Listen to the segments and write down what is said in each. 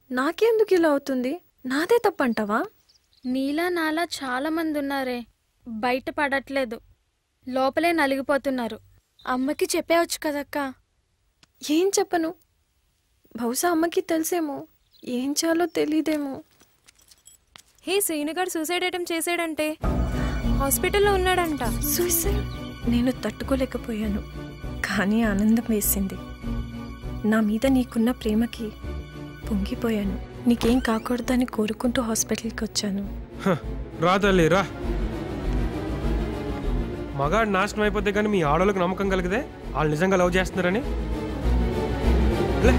నాకెందుకు ఇలా అవుతుంది నాదే తప్పంటావా నీలా నాలా చాలా మంది ఉన్నారే బయట పడట్లేదు లోపలే నలిగిపోతున్నారు అమ్మకి చెప్పేవచ్చు కదక్క ఏం చెప్పను బహుశా అమ్మకి తెలిసేమో ఏం చేయాలో తెలీదేమో హే శ్రీనుగాడు సూసైడ్ అటెంప్ట్ చేసాడంటే హాస్పిటల్లో ఉన్నాడంట సూసైడ్ నేను తట్టుకోలేకపోయాను కానీ ఆనందం వేసింది నా మీద నీకున్న ప్రేమకి పొంగిపోయాను నీకేం కాకూడదని కోరుకుంటూ హాస్పిటల్కి వచ్చాను హ, రా తల్లి రా మగాడు నాశనం అయిపోతే కానీ మీ ఆడోళ్ళకి నమ్మకం కలిగితే వాళ్ళు నిజంగా లవ్ చేస్తున్నారని లే.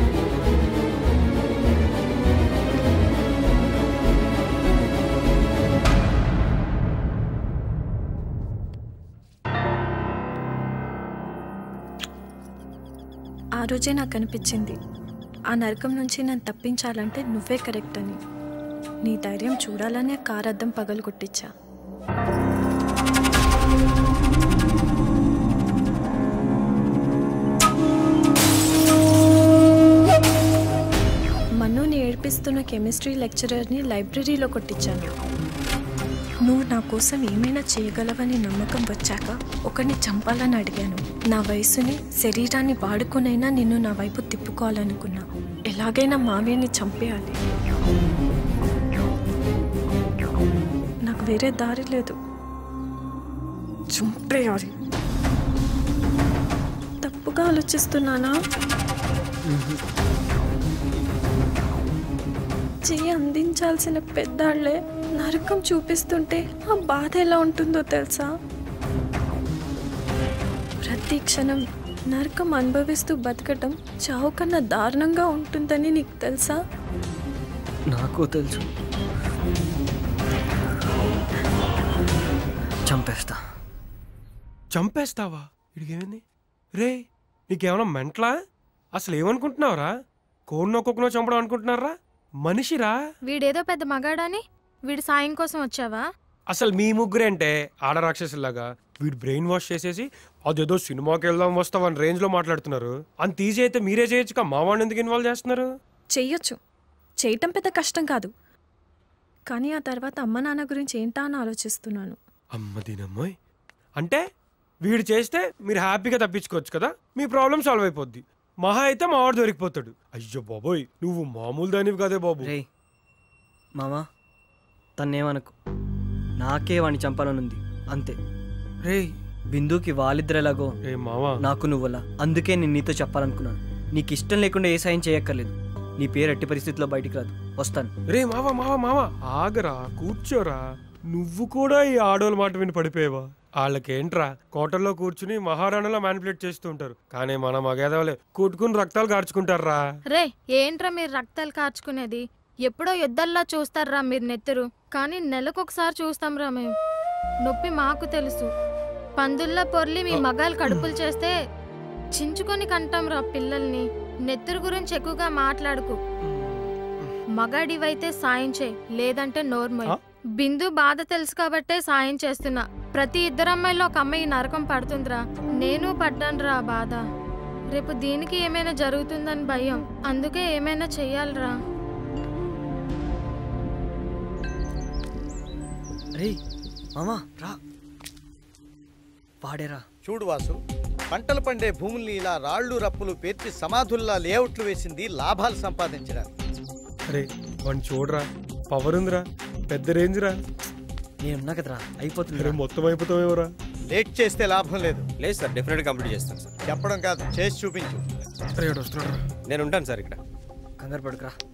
ఆ రోజే నాకు అనిపించింది ఆ నరకం నుంచి నన్ను తప్పించాలంటే నువ్వే కరెక్ట్ అని నీ ధైర్యం చూడాలనే కారద్దం పగలు కొట్టించా మన్నుని ఏడ్పిస్తున్న కెమిస్ట్రీ లెక్చరర్ని లైబ్రరీలో కొట్టించాను నువ్వు నా కోసం ఏమైనా చేయగలవని నమ్మకం వచ్చాక ఒకరిని చంపాలని అడిగాను నా వయసుని శరీరాన్ని వాడుకునైనా నిన్ను నా వైపు తిప్పుకోవాలనుకున్నా ఎలాగైనా మావయ్యని చంపేయాలి నాకు వేరే దారి లేదు చంపేయాలి తప్పుగా ఆలోచిస్తున్నానా చెయ్యి అందించాల్సిన పెద్దాళ్లే నరకం చూపిస్తుంటే ఆ బాధ ఎలా ఉంటుందో తెలుసా ప్రతి క్షణం నరకం అనుభవిస్తూ బతకటం చావు కన్నా దారుణంగా ఉంటుందని నీకు తెలుసా నాకు తెలుసు చంపేస్తా చంపేస్తావా ఇడికేమైంది రే నీకేమైనా మెంట్లా అసలు ఏమనుకుంటున్నావురా కోడినో కుక్కనో చంపడం అనుకుంటున్నారా మనిషిరా వీడేదో పెద్ద మగాడని వీడి సాయం కోసం వచ్చావా అసలు మీ ముగ్గురేంటే ఆడ రాక్షసులాగా వీడు బ్రెయిన్ వాష్ చేసేసి అదేదో సినిమాకి వెళ్దాం వస్తావని రేంజ్ లో మాట్లాడుతున్నారు అంత ఈజీ అయితే మీరే చేయొచ్చుగా మా వాడిని ఎందుకు ఇన్వాల్వ్ చేస్తున్నారు చెయ్యొచ్చు చేయటం పెద్ద కష్టం కాదు కానీ ఆ తర్వాత అమ్మ నాన్న గురించి ఏంటా అని ఆలోచిస్తున్నాను అమ్మ దీనమ్మాయి అంటే వీడు చేస్తే మీరు హ్యాపీగా తప్పించుకోవచ్చు కదా మీ ప్రాబ్లం సాల్వ్ అయిపోద్ది మహా అయితే మా వాడు దొరికిపోతాడు అయ్యో బాబోయ్ నువ్వు మామూలు దానివి కదే బాబు రే మామా తన్నేమనకు నాకే వాడిని చంపాలనుంది అంతే రే బిందుకి వాళ్ళిద్దరు ఏ మావా నాకు నువ్వలా అందుకే నేను నీతో చెప్పాలనుకున్నాను నీకు ఇష్టం లేకుండా ఏ సాయం చేయక్కర్లేదు నీ పేరు ఎట్టి పరిస్థితిలో బయటికి రాదు వస్తాను రే మావా మావా మావా ఆగరా కూర్చోరా నువ్వు కూడా ఈ ఆడోళ్ళ మాట విని పడిపోయావా వాళ్ళకేంట్రా కోటల్లో కూర్చుని మహారాణిలా మ్యానిపులేట్ చేస్తూ ఉంటారు కానీ మన మగేదవలే కొట్టుకుని రక్తాలు కార్చుకుంటారా రే ఏంట్రా మీరు రక్తాలు కార్చుకునేది ఎప్పుడో యుద్ధాల్లో చూస్తారా మీరు నెత్తురు కానీ నెలకొకసారి చూస్తాంరా మేము నొప్పి మాకు తెలుసు పందుల్లో పొర్లి మీ మగాలు కడుపులు చేస్తే చించుకొని కంటాంరా పిల్లల్ని నెత్తురు గురించి ఎక్కువగా మాట్లాడుకు మగాడివైతే సాయం చేయి లేదంటే నోర్మల్ ఆ? బిందు బాధ తెలుసు కాబట్టే సాయం చేస్తున్నా ప్రతి ఇద్దరు అమ్మాయిలో ఒక అమ్మాయి నరకం పడుతుందిరా నేను పడ్డానురా ఆ బాధ రేపు దీనికి ఏమైనా జరుగుతుందని భయం అందుకే ఏమైనా చెయ్యాలిరా రే మామా రా వాడేరా చూడు వాసు పంటలు పండే భూముల్ని ఇలా రాళ్ళు రప్పులు పేర్చి సమాధుల్లా లేఅవుట్లు వేసింది లాభాలు సంపాదించడానికి అరే వాడిని చూడరా పవర్ ఉందిరా పెద్ద రేంజ్ రా నేనున్నా కదరా అయిపోతుంది అరే మొత్తం అయిపోతావేమోరా లేట్ చేస్తే లాభం లేదు లేదు సార్ డెఫినెట్ కంప్లీట్ చేస్తాను సార్ చెప్పడం కాదు చేసి చూపించు అరే వాడు వస్తున్నాడు రా నేను ఉంటాను సార్ ఇక్కడ కంగారు పడుకురా